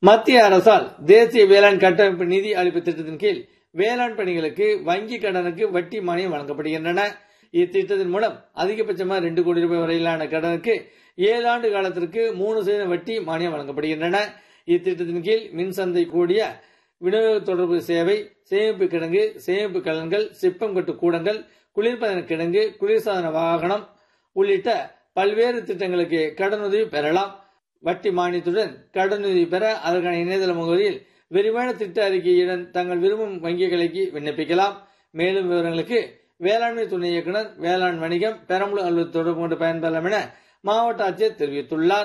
மத்திய அரசால் தேசிய வேளாண் கட்டமைப்பு நிதி அளிப்பு திட்டத்தின் கீழ் வேளாண் பணிகளுக்கு வங்கி கடனுக்கு வட்டி மானியம் வழங்கப்படுகின்றன இத்திட்டத்தின் மூலம் அதிகபட்சமாக ரெண்டு கோடி ரூபாய் வரையிலான கடனுக்கு ஏழு ஆண்டு காலத்திற்கு மூணு சதவீதம் வட்டி மானியம் வழங்கப்படுகின்றன இத்திட்டத்தின் கீழ் மின்சந்தை கூடிய விநியோக தொடர்பு சேவை சேமிப்பு கிடங்கு சேமிப்பு கலன்கள் சிப்பம் கட்டு கூடங்கள் குளிர்பதன கிடங்கு குளிர்சாதன வாகனம் உள்ளிட்ட பல்வேறு திட்டங்களுக்கு கடனுதவி பெறலாம் வட்டி மானியத்துடன் கடனுதவி பெற அதற்கான இணையதள முகவரியில் விரிவான திட்ட அறிக்கையுடன் தங்கள் விரும்பும் வங்கி கிளைக்கு விண்ணப்பிக்கலாம் மேலும் விவரங்களுக்கு வேளாண்மை துணை இயக்குனர் வேளாண் வணிகம் பெரம்பலூர் அலுவலர் தொடர்பு கொண்டு பயன்பெறலாம் என மாவட்ட ஆட்சியர் தெரிவித்துள்ளார்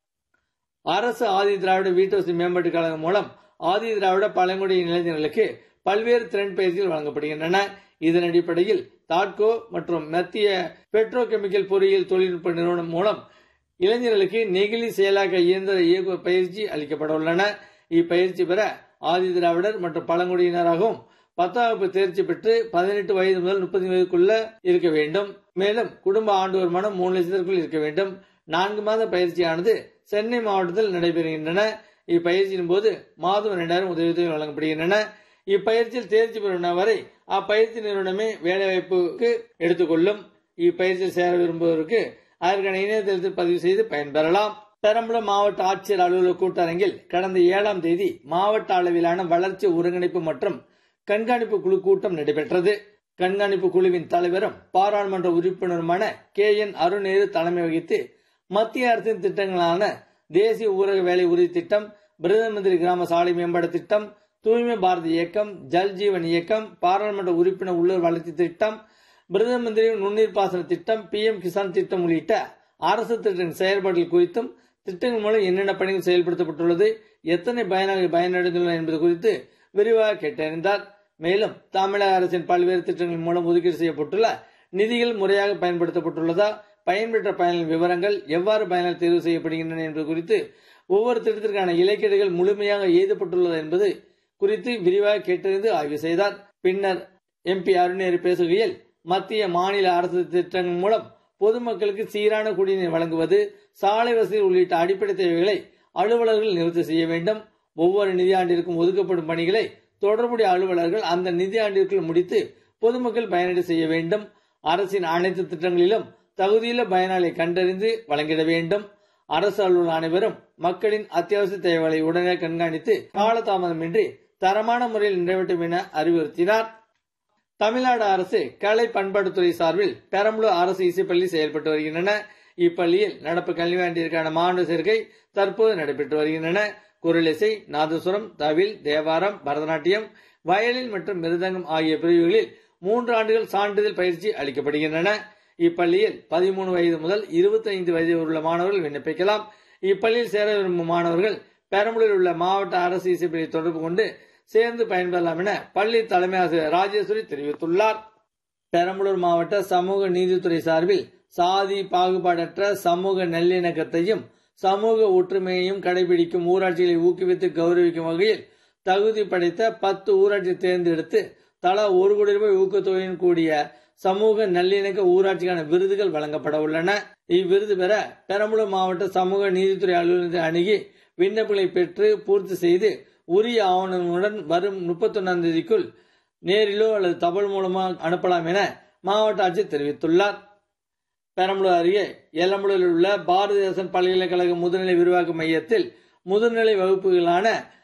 அரசு ஆதி திராவிட வீட்டுவசதி மேம்பாட்டு கழகம் மூலம் ஆதி திராவிட பழங்குடியின இளைஞர்களுக்கு பல்வேறு திறன் பயிற்சிகள் வழங்கப்படுகின்றன இதன் அடிப்படையில் தாட்கோ மற்றும் மத்திய பெட்ரோ கெமிக்கல் பொறியியல் தொழில்நுட்ப நிறுவனம் மூலம் இளைஞர்களுக்கு நெகிழி செயலாக்க இயந்திர இயக்குவர் பயிற்சி அளிக்கப்பட உள்ளன இப்பயிற்சி பெற ஆதி திராவிடர் மற்றும் பழங்குடியினராகவும் பத்தாம் வகுப்பு தேர்ச்சி பெற்று பதினெட்டு வயது முதல் முப்பது வயதுக்குள்ள இருக்க வேண்டும் மேலும் குடும்ப ஆண்டு வருமானம் மூணு லட்சத்திற்குள் இருக்க வேண்டும் நான்கு மாத பயிற்சியானது சென்னை மாவட்டத்தில் நடைபெறுகின்றன இப்பயிற்சியின் போது மாதம் இரண்டாயிரம் உதவித்தொகை வழங்கப்படுகின்றன இப்பயிற்சியில் தேர்ச்சி பெறும் வரை அப்பயிற்சி நிறுவனமே வேலைவாய்ப்புக்கு எடுத்துக்கொள்ளும் இப்பயிற்சியில் சேர விரும்புவோருக்கு அதற்கான இணையதளத்தில் பதிவு செய்து பயன்பெறலாம் பெரம்பலூர் மாவட்ட ஆட்சியர் அலுவலக கூட்டரங்கில் கடந்த ஏழாம் தேதி மாவட்ட அளவிலான வளர்ச்சி ஒருங்கிணைப்பு மற்றும் கண்காணிப்பு குழு கூட்டம் நடைபெற்றது கண்காணிப்பு குழுவின் தலைவரும் பாராளுமன்ற உறுப்பினருமான கே என் அருணேரு தலைமை வகித்து மத்திய அரசின் திட்டங்களான தேசிய ஊரக வேலை உறுதி திட்டம் பிரதம மந்திரி கிராம சாலை மேம்பாடு திட்டம் தூய்மை பாரத் இயக்கம் ஜல் ஜீவன் இயக்கம் பாராளுமன்ற உறுப்பினர் உள்ளூர் வளர்ச்சி திட்டம் பிரதம மந்திரி நுண்ணீர் பாசன திட்டம் பி எம் கிசான் திட்டம் உள்ளிட்ட அரசு திட்டத்தின் செயல்பாடுகள் குறித்தும் திட்டங்கள் மூலம் என்னென்ன பணிகள் செயல்படுத்தப்பட்டுள்ளது எத்தனை பயனாளிகள் பயனடைந்துள்ளனர் என்பது குறித்து விரிவாக கேட்டறிந்தார் மேலும் தமிழக அரசின் பல்வேறு திட்டங்கள் மூலம் ஒதுக்கீடு செய்யப்பட்டுள்ள நிதிகள் முறையாக பயன்படுத்தப்பட்டுள்ளதா பயன்பெற்ற பயனாளர் விவரங்கள் எவ்வாறு பயனாளர் தேர்வு செய்யப்படுகின்றன என்பது குறித்து ஒவ்வொரு திட்டத்திற்கான இலக்கீடுகள் முழுமையாக எழுதப்பட்டுள்ளது என்பது குறித்து விரிவாக கேட்டறிந்து ஆய்வு செய்தார் பின்னர் எம்பி அருணேரி பேசுகையில் மத்திய மாநில அரசு திட்டங்கள் மூலம் பொதுமக்களுக்கு சீரான குடிநீர் வழங்குவது சாலை வசதி உள்ளிட்ட அடிப்படை தேவைகளை அலுவலர்கள் நிவர்த்தி செய்ய வேண்டும் ஒவ்வொரு நிதியாண்டிற்கும் ஒதுக்கப்படும் பணிகளை தொடர்புடைய அலுவலர்கள் அந்த நிதியாண்டிற்குள் முடித்து பொதுமக்கள் பயனடை செய்ய வேண்டும் அரசின் அனைத்து திட்டங்களிலும் தகுதியுள்ள பயனாளி கண்டறிந்து வழங்கிட வேண்டும் அரசு அலுவலர் அனைவரும் மக்களின் அத்தியாவசிய தேவைகளை உடனே கண்காணித்து காலதாமதமின்றி தரமான முறையில் நிறைவேற்றும் என அறிவுறுத்தினார் தமிழ்நாடு அரசு கலை பண்பாட்டுத்துறை சார்பில் பெரம்பலூர் அரசு இசைப்பள்ளி செயல்பட்டு வருகின்றன இப்பள்ளியில் நடப்பு கல்வியாண்டிற்கான மாணவ சேர்க்கை தற்போது நடைபெற்று வருகின்றன குரலிசை நாதசுரம் தவில் தேவாரம் பரதநாட்டியம் வயலின் மற்றும் மிருதங்கம் ஆகிய பிரிவுகளில் மூன்று ஆண்டுகள் சான்றிதழ் பயிற்சி அளிக்கப்படுகின்றன இப்பள்ளியில் பதிமூணு வயது முதல் இருபத்தி ஐந்து வயது உள்ள மாணவர்கள் விண்ணப்பிக்கலாம் இப்பள்ளியில் சேர விரும்பும் மாணவர்கள் பெரம்பலூரில் உள்ள மாவட்ட அரசு இசைப்பள்ளி தொடர்பு கொண்டு சேர்ந்து பயன்பெறலாம் என பள்ளி தலைமை ஆசிரியர் ராஜேஸ்வரி தெரிவித்துள்ளார் பெரம்பலூர் மாவட்ட சமூக நீதித்துறை சார்பில் சாதி பாகுபாடற்ற சமூக நல்லிணக்கத்தையும் சமூக ஒற்றுமையையும் கடைபிடிக்கும் ஊராட்சிகளை ஊக்குவித்து கௌரவிக்கும் வகையில் தகுதி படைத்த பத்து ஊராட்சி தேர்ந்தெடுத்து தலா ஒரு கோடி ரூபாய் ஊக்கத்தொகையுடன் கூடிய சமூக நல்லிணக்க ஊராட்சிக்கான விருதுகள் வழங்கப்பட உள்ளன இவ்விருது பெற பெரம்பலூர் மாவட்ட சமூக நீதித்துறை அலுவலகத்தை அணுகி விண்ணப்பங்களை பெற்று பூர்த்தி செய்து உரிய ஆவணங்களுடன் வரும் முப்பத்தொன்னாம் தேதிக்குள் நேரிலோ அல்லது தபால் மூலமாக அனுப்பலாம் என மாவட்ட ஆட்சியர் தெரிவித்துள்ளார் பெரம்பலூர் அருகே எல்லம்பலூரில் உள்ள பாரதிதாசன் பல்கலைக்கழக முதுநிலை விரிவாக்க மையத்தில் முதுநிலை வகுப்புகளான